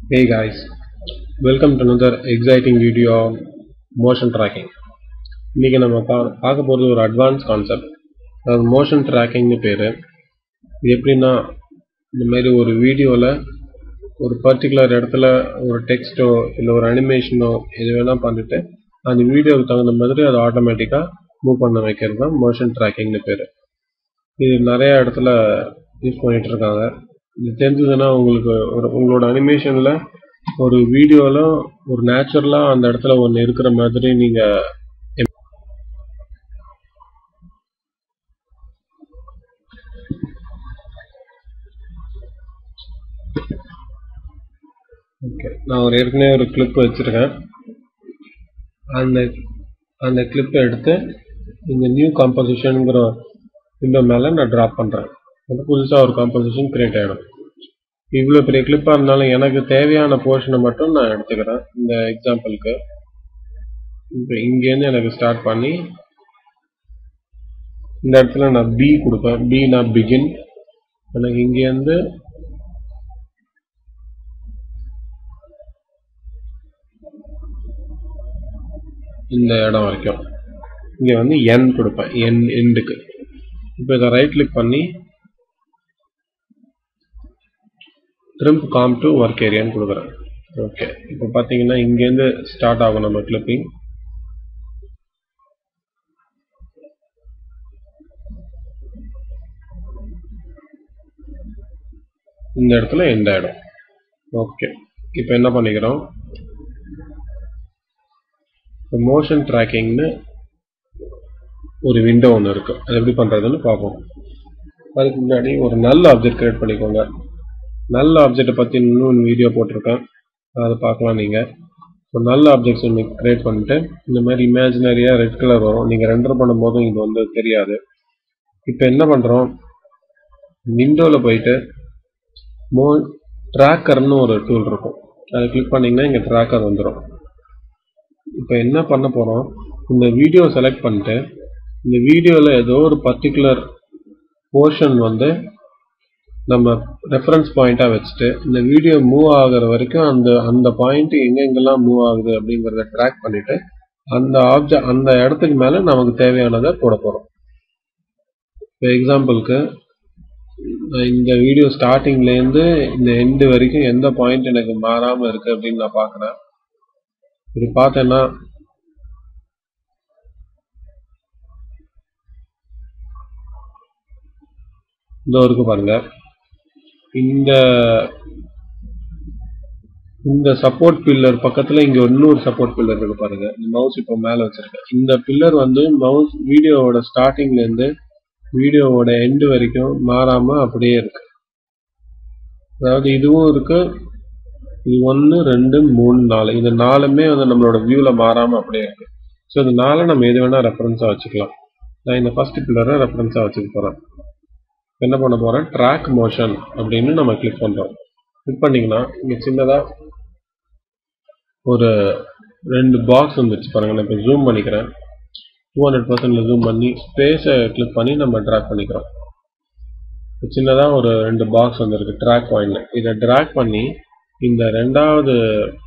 Hey guys, welcome to another exciting video on motion tracking. இன்னைக்கு நம்ம பா பார்க்க போகிறது ஒரு அட்வான்ஸ் கான்செப்ட் அதாவது மோஷன் ட்ராக்கிங்னு பேர் இது எப்படின்னா இந்த மாதிரி ஒரு வீடியோவில் ஒரு பர்டிகுலர் இடத்துல ஒரு டெக்ஸ்ட்டோ இல்லை ஒரு அனிமேஷனோ எது வேணால் பண்ணிட்டு அந்த வீடியோவுக்கு தகுந்த மாதிரி அதை ஆட்டோமேட்டிக்காக மூவ் பண்ண வைக்கிறது தான் மோஷன் ட்ராக்கிங்னு பேர் இது நிறைய இடத்துல யூஸ் பண்ணிட்டு இருக்காங்க இது தெரிஞ்சதுன்னா உங்களுக்கு ஒரு உங்களோட அனிமேஷனில் ஒரு வீடியோவில் ஒரு நேச்சுரலாக அந்த இடத்துல ஒன்று இருக்கிற மாதிரி நீங்கள் ஓகே நான் ஒரு ஏற்கனவே ஒரு கிளிப் வச்சுருக்கேன் அந்த அந்த கிளிப்பை எடுத்து இந்த நியூ காம்போசிஷனுங்கிற விண்டோ மேலே நான் ட்ராப் பண்ணுறேன் அது புதுசாக ஒரு காம்போசிஷன் கிரியேட் ஆகிடும் இவ்வளோ பெரிய கிளிப்பாக இருந்தாலும் எனக்கு தேவையான போர்ஷனை மட்டும் நான் எடுத்துக்கிறேன் இந்த எக்ஸாம்பிளுக்கு இப்போ இங்கேருந்து எனக்கு ஸ்டார்ட் பண்ணி இந்த இடத்துல நான் பி கொடுப்பேன் பி நான் பிகின் எனக்கு இங்கேருந்து இந்த இடம் வரைக்கும் இங்கே வந்து என் கொடுப்பேன் என் எண்டுக்கு இப்போ இதை ரைட் கிளிக் பண்ணி ட்ரிம்ப் காம் டு ஒர்க் ஏரியான்னு கொடுக்குறேன் ஓகே இப்போ பார்த்தீங்கன்னா இங்கேருந்து ஸ்டார்ட் ஆகும் நம்ம கிளிப்பிங் இந்த இடத்துல எந்த இடம் ஓகே இப்போ என்ன பண்ணிக்கிறோம் மோஷன் ட்ராக்கிங்னு ஒரு விண்டோ ஒன்று இருக்குது அது எப்படி பண்ணுறதுன்னு பார்ப்போம் அதுக்கு முன்னாடி ஒரு நல்ல ஆப்ஜெக்ட் கிரியேட் பண்ணிக்கோங்க நல்ல ஆப்ஜெக்டை பற்றி இன்னும் வீடியோ போட்டிருக்கேன் அதை பார்க்கலாம் நீங்கள் ஸோ நல்ல ஆப்ஜெக்ட்ஸ் ஒன்று கிரியேட் பண்ணிட்டு இந்த மாதிரி இமேஜினரியாக ரெட் கலர் வரும் நீங்கள் ரெண்டர் பண்ணும்போதும் இது வந்து தெரியாது இப்போ என்ன பண்ணுறோம் விண்டோவில் போயிட்டு மோ ட்ராக்கர்னு ஒரு டூல் இருக்கும் அதை கிளிக் பண்ணிங்கன்னா இங்கே ட்ராக்கர் வந்துடும் இப்போ என்ன பண்ண போகிறோம் இந்த வீடியோ செலக்ட் பண்ணிட்டு இந்த வீடியோவில் ஏதோ ஒரு பர்டிகுலர் போர்ஷன் வந்து நம்ம ரெஃபரன்ஸ் பாயிண்ட்டாக வச்சுட்டு இந்த வீடியோ மூவ் ஆகிற வரைக்கும் அந்த அந்த பாயிண்ட் எங்கெங்கெல்லாம் மூவ் ஆகுது அப்படிங்கிறத ட்ராக் பண்ணிவிட்டு அந்த ஆப்ஜெக்ட் அந்த இடத்துக்கு மேலே நமக்கு தேவையானதை போட போகிறோம் இப்போ எக்ஸாம்பிளுக்கு இந்த வீடியோ ஸ்டார்டிங்லேருந்து இந்த எண்டு வரைக்கும் எந்த பாயிண்ட் எனக்கு மாறாமல் இருக்குது அப்படின்னு நான் பார்க்குறேன் இது பார்த்தேன்னா இந்த இருக்கு பாருங்க இந்த இந்த சப்போர்ட் பில்லர் பக்கத்துல இங்க இன்னொரு சப்போர்ட் பில்லர் இருக்கு பாருங்க இந்த மவுஸ் இப்போ மேல வச்சிருக்கேன் இந்த பில்லர் வந்து மவுஸ் வீடியோவோட ஸ்டார்டிங்ல இருந்து வீடியோவோட எண்டு வரைக்கும் மாறாம அப்படியே இருக்கு அதாவது இதுவும் இருக்கு இது ஒன்று ரெண்டு மூணு நாலு இது நாலுமே வந்து நம்மளோட வியூவில் மாறாமல் அப்படியே இருக்கு ஸோ இது நாலு நம்ம எது வேணால் ரெஃபரன்ஸாக வச்சுக்கலாம் நான் இந்த ஃபர்ஸ்ட் பில்லரை ரெஃபரன்ஸாக வச்சுக்க போகிறேன் என்ன பண்ண போகிறேன் ட்ராக் மோஷன் அப்படின்னு நம்ம கிளிக் பண்ணுறோம் கிளிக் பண்ணிங்கன்னா இங்கே சின்னதாக ஒரு ரெண்டு பாக்ஸ் வந்துச்சு பாருங்கள் நான் இப்போ ஜூம் பண்ணிக்கிறேன் டூ ஹண்ட்ரட் பர்சன்டில் ஜூம் பண்ணி ஸ்பேஸை கிளிக் பண்ணி நம்ம ட்ராக் பண்ணிக்கிறோம் சின்னதாக ஒரு ரெண்டு பாக்ஸ் வந்துருக்கு ட்ராக் பாயிண்ட் இதை ட்ராக் பண்ணி இந்த ரெண்டாவது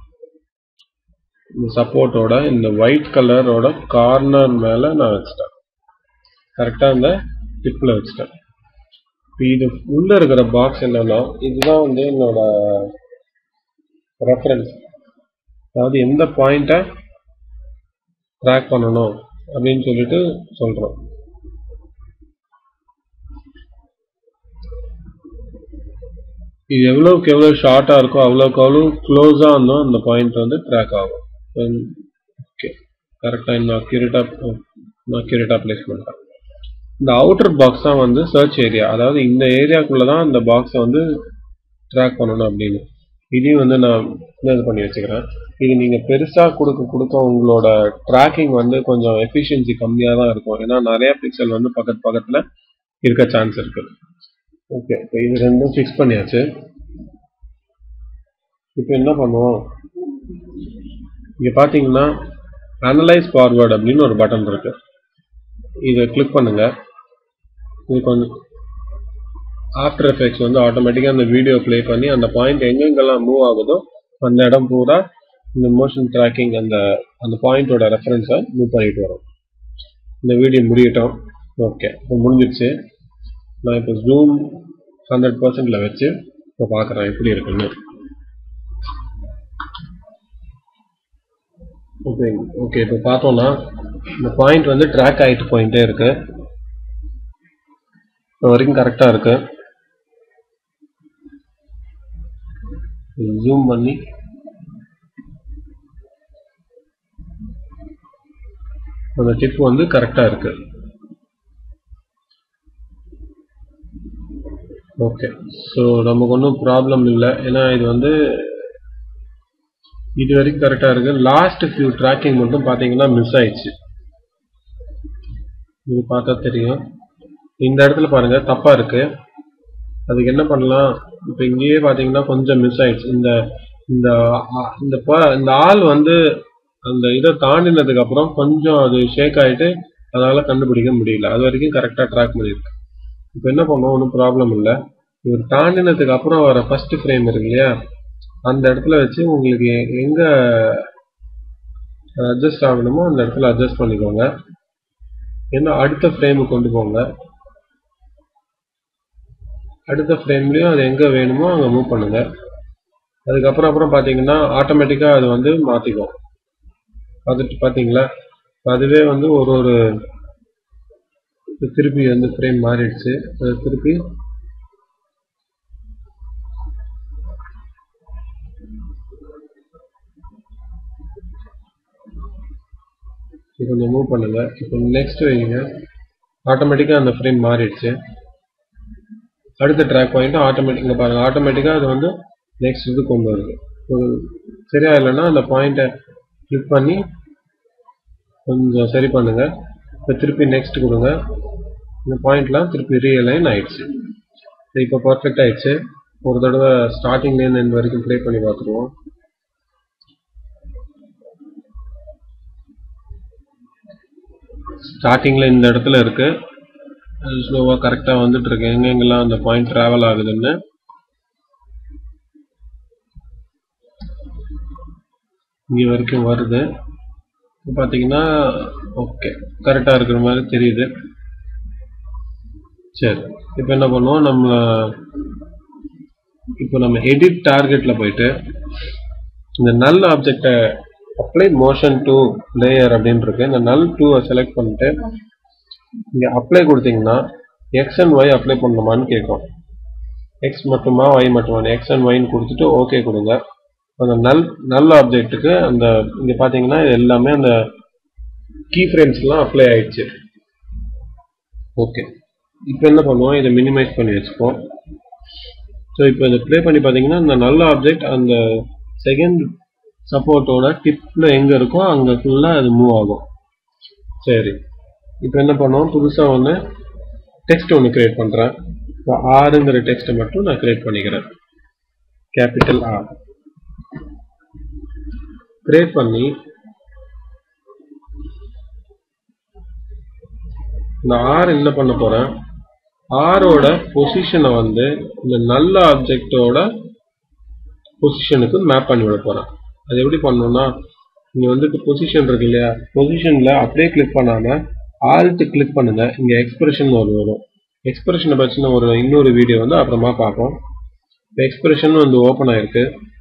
இந்த சப்போர்ட்டோட இந்த ஒயிட் கலரோட கார்னர் மேலே நான் வச்சுட்டேன் கரெக்டாக இந்த டிப்பில் வச்சுட்டேன் இப்போ இது உள்ளே இருக்கிற பாக்ஸ் என்னன்னா இதுதான் வந்து என்னோட ரெஃபரன்ஸ் அதாவது எந்த பாயிண்ட்டை ட்ராக் பண்ணணும் அப்படின்னு சொல்லிட்டு சொல்கிறோம் இது எவ்வளோக்கு எவ்வளோ ஷார்ட்டாக இருக்கோ அவ்வளோக்கு அவ்வளோ க்ளோஸாக இருந்தோம் அந்த பாயிண்ட் வந்து ட்ராக் ஆகும் ஓகே கரெக்டாக இன்னும் அக்யூரேட்டாக அக்யூரேட்டாக பிளேஸ் பண்ணிட்டேன் இந்த அவுட்டர் பாக்ஸ் தான் வந்து சர்ச் ஏரியா அதாவது இந்த ஏரியாக்குள்ளே தான் இந்த பாக்ஸை வந்து ட்ராக் பண்ணணும் அப்படின்னு இதையும் வந்து நான் இது பண்ணி வச்சுக்கிறேன் இது நீங்கள் பெருசாக கொடுக்க கொடுக்க உங்களோட ட்ராக்கிங் வந்து கொஞ்சம் எஃபிஷியன்சி கம்மியாக தான் இருக்கும் ஏன்னா நிறைய பிக்சல் வந்து பக்கத்து பக்கத்தில் இருக்க சான்ஸ் இருக்குது ஓகே இப்போ இது ரெண்டும் ஃபிக்ஸ் பண்ணியாச்சு இப்போ என்ன பண்ணுவோம் இங்கே பார்த்தீங்கன்னா அனலைஸ் ஃபார்வர்ட் அப்படின்னு ஒரு பட்டன் இருக்கு இதை கிளிக் பண்ணுங்க இது கொஞ்சம் ஆஃப்டர் எஃபெக்ட்ஸ் வந்து ஆட்டோமேட்டிக்காக அந்த வீடியோ ப்ளே பண்ணி அந்த பாயிண்ட் எங்கெங்கெல்லாம் மூவ் ஆகுதோ அந்த இடம் பூரா இந்த மோஷன் ட்ராக்கிங் அந்த அந்த பாயிண்டோட ரெஃபரன்ஸை மூவ் பண்ணிட்டு வரும் இந்த வீடியோ முடியட்டும் ஓகே இப்போ முடிஞ்சிடுச்சு நான் இப்போ ஜூம் ஹண்ட்ரட் பர்சன்டில் வச்சு இப்போ பார்க்குறேன் எப்படி இருக்குன்னு ஓகே ஓகே இப்போ பார்த்தோம்னா இந்த பாயிண்ட் வந்து ட்ராக் ஆகிட்டு போயிட்டே இருக்கு இப்போ வரைக்கும் கரெக்டாக இருக்கு ஜூம் பண்ணி அந்த டிப் வந்து கரெக்டாக இருக்கு ஓகே ஸோ நமக்கு ஒன்றும் ப்ராப்ளம் இல்லை ஏன்னா இது வந்து இது வரைக்கும் கரெக்டாக இருக்கு லாஸ்ட் ஃபியூ ட்ராக்கிங் மட்டும் பார்த்தீங்கன்னா மிஸ் ஆயிடுச்சு இது பார்த்தா தெரியும் இந்த இடத்துல பாருங்க தப்பா இருக்கு அதுக்கு என்ன பண்ணலாம் இப்போ இங்கேயே பார்த்தீங்கன்னா கொஞ்சம் மிஸ் ஆயிடுச்சு இந்த இந்த ஆ- இந்த ப- இந்த ஆள் வந்து அந்த இதை தாண்டினதுக்கு அப்புறம் கொஞ்சம் அது ஷேக் ஆயிட்டு அதனால கண்டுபிடிக்க முடியல அது வரைக்கும் கரெக்டாக ட்ராக் பண்ணியிருக்கு இப்போ என்ன பண்ணோம் ஒன்றும் ப்ராப்ளம் இல்லை இவர் தாண்டினதுக்கு அப்புறம் வர ஃபர்ஸ்ட் ஃப்ரேம் இருக்கு இல்லையா அந்த இடத்துல வச்சு உங்களுக்கு எ- எங்க அட்ஜஸ்ட் ஆகணுமோ அந்த இடத்துல அட்ஜஸ்ட் பண்ணிக்கோங்க ஏன்னா அடுத்த ஃப்ரேமுக்கு கொண்டு போங்க அடுத்த ஃப்ரேம்லயும் அது எங்க வேணுமோ அங்க மூவ் பண்ணுங்க அதுக்கப்புறம் அப்புறம் பாத்தீங்கன்னா ஆட்டோமேட்டிக்கா அது வந்து மாத்திக்கும் பார்த்துட்டு பாத்தீங்களா அதுவே வந்து ஒரு ஒரு இப்ப திருப்பி வந்து ஃப்ரேம் மாறிடுச்சு அது திருப்பி இது கொஞ்சம் மூவ் பண்ணுங்க இப்போ நெக்ஸ்ட் வைங்க ஆட்டோமேட்டிக்கா அந்த ஃப்ரேம் மாறிடுச்சு அடுத்த ட்ராக் பாயிண்ட் ஆட்டோமேட்டிக்கா பாருங்க ஆட்டோமேட்டிக்கா அது வந்து நெக்ஸ்ட் இது கொண்டு வருது ஒரு சரியா இல்லைன்னா அந்த பாயிண்ட்டை கிளிக் பண்ணி கொஞ்சம் சரி பண்ணுங்க இப்போ திருப்பி நெக்ஸ்ட் கொடுங்க இந்த பாயிண்ட்லாம் திருப்பி ரீஅலைன் ஆயிடுச்சு இப்போ பர்ஃபெக்ட் ஆயிடுச்சு ஒரு தடவை ஸ்டார்டிங்லேருந்து எண்ட் வரைக்கும் ப்ளே பண்ணி பார்த்துருவோம் ஸ்டார்டிங்கில் இந்த இடத்துல இருக்கு அது ஸ்லோவாக கரெக்டாக வந்துட்டு இருக்கு எங்கெங்கெல்லாம் அந்த பாயிண்ட் ட்ராவல் ஆகுதுன்னு இங்கே வரைக்கும் வருது இப்போ பார்த்தீங்கன்னா ஓகே கரெக்டாக இருக்கிற மாதிரி தெரியுது சரி இப்போ என்ன பண்ணுவோம் நம்ம இப்போ நம்ம எடிட் டார்கெட்ல போயிட்டு இந்த நல் ஆப்ஜெக்டை அப்ளை மோஷன் டு லேயர் அப்படின்னு இருக்கு இந்த நல் டூவை செலக்ட் பண்ணிட்டு இங்க அப்ளை கொடுத்தீங்கன்னா எக்ஸ் அண்ட் ஒய் அப்ளை பண்ணணுமான்னு கேட்கும் எக்ஸ் மட்டுமா ஒய் மட்டுமா எக்ஸ் அண்ட் ஒய்னு கொடுத்துட்டு ஓகே கொடுங்க அந்த நல் நல் ஆப்ஜெக்ட்டுக்கு அந்த இங்க பாத்தீங்கன்னா இது எல்லாமே அந்த கீ ஃப்ரேம்ஸ்லாம் அப்ளை ஆயிடுச்சு ஓகே இப்போ என்ன பண்ணுவோம் இதை மினிமைஸ் பண்ணி வச்சுப்போம் ஸோ இப்போ இதை ப்ளே பண்ணி பார்த்தீங்கன்னா இந்த நல்ல ஆப்ஜெக்ட் அந்த செகண்ட் சப்போர்ட்டோட டிப்ல எங்க இருக்கோ அங்க ஃபுல்லா அது மூவ் ஆகும் சரி இப்போ என்ன பண்ணுவோம் புதுசா ஒன்று டெக்ஸ்ட் ஒன்று கிரியேட் பண்றேன் இப்போ ஆறுங்கிற டெக்ஸ்ட்டை மட்டும் நான் கிரியேட் பண்ணிக்கிறேன் கேபிட்டல் ஆர் கிரியேட் பண்ணி நான் ஆர் என்ன பண்ண போறேன் ஆரோட பொசிஷனை வந்து இந்த நல்ல ஆப்ஜெக்டோட பொசிஷனுக்கு மேப் பண்ணி விட போறேன் அது எப்படி பண்ணணும்னா இங்க வந்துட்டு பொசிஷன் இருக்கு இல்லையா பொசிஷன்ல அப்படியே கிளிக் பண்ணாம ஆல்ட் கிளிக் பண்ணுங்க இங்க எக்ஸ்பிரஷன் ஒரு வரும் எக்ஸ்பிரஷனை பற்றின ஒரு இன்னொரு வீடியோ வந்து அப்புறமா பார்ப்போம் எக்ஸ்பிரஷன் வந்து ஓப்பன் ஆயிருக்கு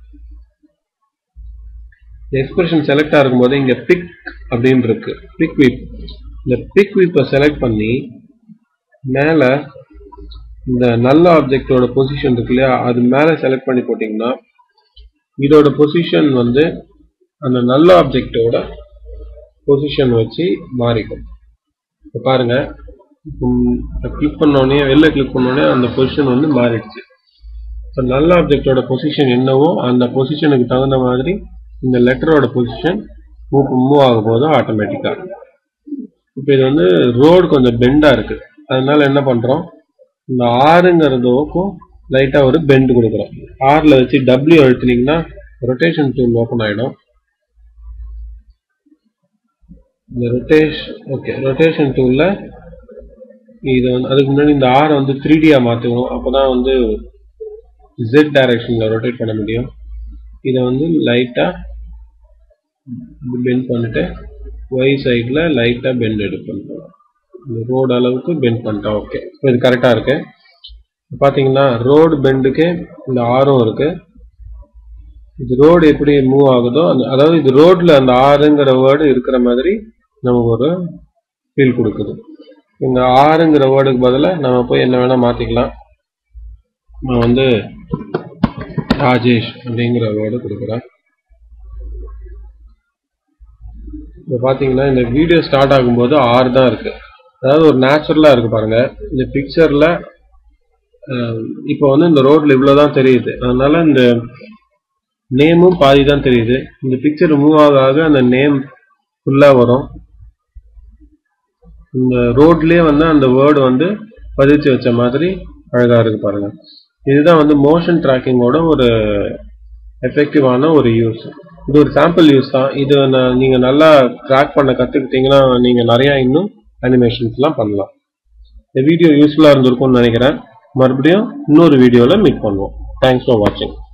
எக்ஸ்பிரஷன் செலக்ட் ஆகும்போது இங்க பிக் அப்படின்னு இருக்கு பிக் விப் இந்த பிக் விப்பை செலக்ட் பண்ணி மேல இந்த நல்ல ஆப்ஜெக்டோட பொசிஷன் இருக்கு இல்லையா அது மேல செலக்ட் பண்ணி போட்டீங்கன்னா இதோட பொசிஷன் வந்து அந்த நல்ல ஆப்ஜெக்டோட பொசிஷன் வச்சு மாறிக்கும் இப்போ பாருங்க கிளிக் பண்ணோடனே வெளில கிளிக் பண்ணோடனே அந்த பொசிஷன் வந்து மாறிடுச்சு இப்போ நல்ல ஆப்ஜெக்டோட பொசிஷன் என்னவோ அந்த பொசிஷனுக்கு தகுந்த மாதிரி இந்த லெட்டரோட பொசிஷன் மூவ் மூவ் ஆக போதும் ஆட்டோமேட்டிக்காக இப்போ இது வந்து ரோடு கொஞ்சம் பெண்டா இருக்கு அதனால என்ன பண்றோம் இந்த ஆறுங்கிறதுக்கும் லைட்டா ஒரு பெண்ட் கொடுக்குறோம் ஆர்ல வச்சு டபிள்யூ அழுத்தினீங்கன்னா ரொட்டேஷன் டூல் ஓப்பன் ஆயிடும் இந்த ரொட்டேஷன் ஓகே ரொட்டேஷன் டூல்ல இது வந்து அதுக்கு முன்னாடி இந்த ஆரை வந்து த்ரீ டியா மாத்துவோம் அப்பதான் வந்து ஜெட் டைரக்ஷன்ல ரொட்டேட் பண்ண முடியும் இதை வந்து லைட்டாக பெண்ட் பண்ணிட்டு ஒய் சைடில் லைட்டாக பெண்ட் எடுப்பேன் இந்த ரோடு அளவுக்கு பெண்ட் பண்ணிட்டேன் ஓகே இது கரெக்டாக இருக்கு பார்த்தீங்கன்னா ரோடு பெண்டுக்கு இந்த ஆரும் இருக்கு இது ரோடு எப்படி மூவ் ஆகுதோ அந்த அதாவது இது ரோட்ல அந்த ஆறுங்கிற வேர்டு இருக்கிற மாதிரி நமக்கு ஒரு ஃபீல் கொடுக்குது இந்த ஆறுங்கிற வேர்டுக்கு பதிலாக நம்ம போய் என்ன வேணா மாத்திக்கலாம் நான் வந்து ராஜேஷ் அப்படிங்கிற வேர்டு கொடுக்குறேன் இப்போ பார்த்தீங்கன்னா இந்த வீடியோ ஸ்டார்ட் ஆகும்போது ஆறு தான் இருக்கு அதாவது ஒரு நேச்சுரலாக இருக்கு பாருங்க இந்த பிக்சரில் இப்போ வந்து இந்த ரோட்ல இவ்வளோதான் தெரியுது அதனால இந்த நேமும் பாதி தான் தெரியுது இந்த பிக்சர் மூவ் ஆக ஆக அந்த நேம் ஃபுல்லாக வரும் இந்த ரோட்லயே வந்து அந்த வேர்டு வந்து பதிச்சு வச்ச மாதிரி அழகா இருக்கு பாருங்க இதுதான் வந்து மோஷன் டிராக்கிங்கோட ஒரு எஃபெக்டிவான ஒரு யூஸ் இது ஒரு சாம்பிள் யூஸ் தான் இது நான் நீங்க நல்லா ட்ராக் பண்ண கத்துக்கிட்டீங்கன்னா நீங்க நிறைய இன்னும் அனிமேஷன்ஸ்லாம் பண்ணலாம் இந்த வீடியோ யூஸ்ஃபுல்லா இருந்திருக்கும்னு நினைக்கிறேன் மறுபடியும் இன்னொரு வீடியோவில் மீட் பண்ணுவோம் தேங்க்ஸ் ஃபார் வாட்சிங்